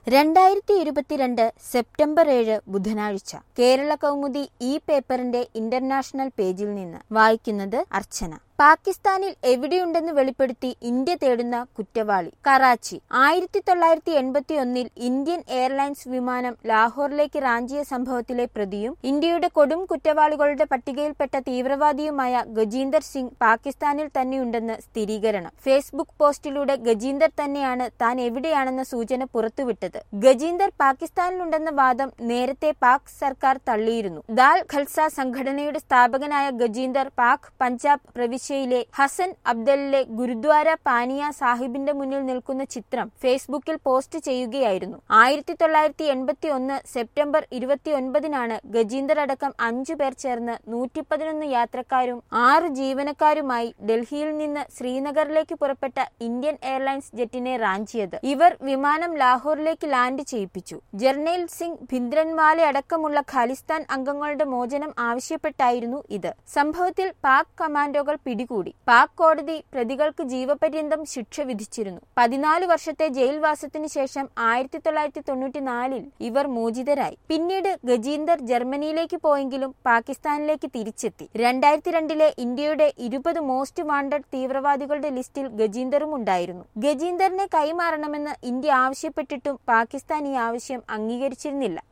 രണ്ടായിരത്തി ഇരുപത്തിരണ്ട് സെപ്റ്റംബർ ഏഴ് ബുധനാഴ്ച കേരള കൗമുദി ഈ പേപ്പറിന്റെ ഇന്റർനാഷണൽ പേജിൽ നിന്ന് വായിക്കുന്നത് അർച്ചന പാകിസ്ഥാനിൽ എവിടെയുണ്ടെന്ന് വെളിപ്പെടുത്തി ഇന്ത്യ തേടുന്ന കുറ്റവാളി കറാച്ചി ആയിരത്തി തൊള്ളായിരത്തി എൺപത്തി ഒന്നിൽ ഇന്ത്യൻ എയർലൈൻസ് വിമാനം ലാഹോറിലേക്ക് റാഞ്ചിയ സംഭവത്തിലെ പ്രതിയും ഇന്ത്യയുടെ കൊടും കുറ്റവാളികളുടെ പട്ടികയിൽപ്പെട്ട തീവ്രവാദിയുമായ ഗജീന്ദർ സിംഗ് പാകിസ്ഥാനിൽ തന്നെയുണ്ടെന്ന് സ്ഥിരീകരണം ഫേസ്ബുക്ക് പോസ്റ്റിലൂടെ ഗജീന്ദർ തന്നെയാണ് താൻ എവിടെയാണെന്ന സൂചന പുറത്തുവിട്ടത് ഗജീന്ദർ പാകിസ്ഥാനിലുണ്ടെന്ന വാദം നേരത്തെ പാക് സർക്കാർ തള്ളിയിരുന്നു ദാൽ ഖൽസ സംഘടനയുടെ സ്ഥാപകനായ ഗജീന്ദർ പാക് പഞ്ചാബ് പ്രവിശ്യയിലെ ഹസൻ അബ്ദലിലെ ഗുരുദ്വാര പാനിയ സാഹിബിന്റെ മുന്നിൽ നിൽക്കുന്ന ചിത്രം ഫേസ്ബുക്കിൽ പോസ്റ്റ് ചെയ്യുകയായിരുന്നു ആയിരത്തി തൊള്ളായിരത്തി എൺപത്തി ഒന്ന് സെപ്റ്റംബർ ഇരുപത്തിയൊൻപതിനാണ് ഗജീന്ദർ അടക്കം അഞ്ചു പേർ ചേർന്ന് നൂറ്റി പതിനൊന്ന് യാത്രക്കാരും ആറ് ജീവനക്കാരുമായി ഡൽഹിയിൽ നിന്ന് ശ്രീനഗറിലേക്ക് പുറപ്പെട്ട ഇന്ത്യൻ എയർലൈൻസ് ജെറ്റിനെ റാഞ്ചിയത് ഇവർ വിമാനം ലാഹോറിലേക്ക് ലാൻഡ് ചെയ്യിപ്പിച്ചു ജർണേൽ സിംഗ് ഭിന്ദ്രൻവാല അടക്കമുള്ള ഖാലിസ്ഥാൻ അംഗങ്ങളുടെ മോചനം ആവശ്യപ്പെട്ടായിരുന്നു ഇത് സംഭവത്തിൽ പാക് കമാൻഡോകൾ പിടികൂടി പാക് കോടതി പ്രതികൾക്ക് ജീവപര്യന്തം ശിക്ഷ വിധിച്ചിരുന്നു പതിനാല് വർഷത്തെ ജയിൽവാസത്തിനു ശേഷം ആയിരത്തി തൊള്ളായിരത്തി തൊണ്ണൂറ്റിനാലിൽ ഇവർ മോചിതരായി പിന്നീട് ഗജീന്ദർ ജർമ്മനിയിലേക്ക് പോയെങ്കിലും പാകിസ്ഥാനിലേക്ക് തിരിച്ചെത്തി രണ്ടായിരത്തി രണ്ടിലെ ഇന്ത്യയുടെ ഇരുപത് മോസ്റ്റ് വാണ്ടഡ് തീവ്രവാദികളുടെ ലിസ്റ്റിൽ ഗജീന്ദറും ഉണ്ടായിരുന്നു ഗജീന്ദറിനെ കൈമാറണമെന്ന് ഇന്ത്യ ആവശ്യപ്പെട്ടിട്ടും പാകിസ്ഥാൻ ഈ ആവശ്യം അംഗീകരിച്ചിരുന്നില്ല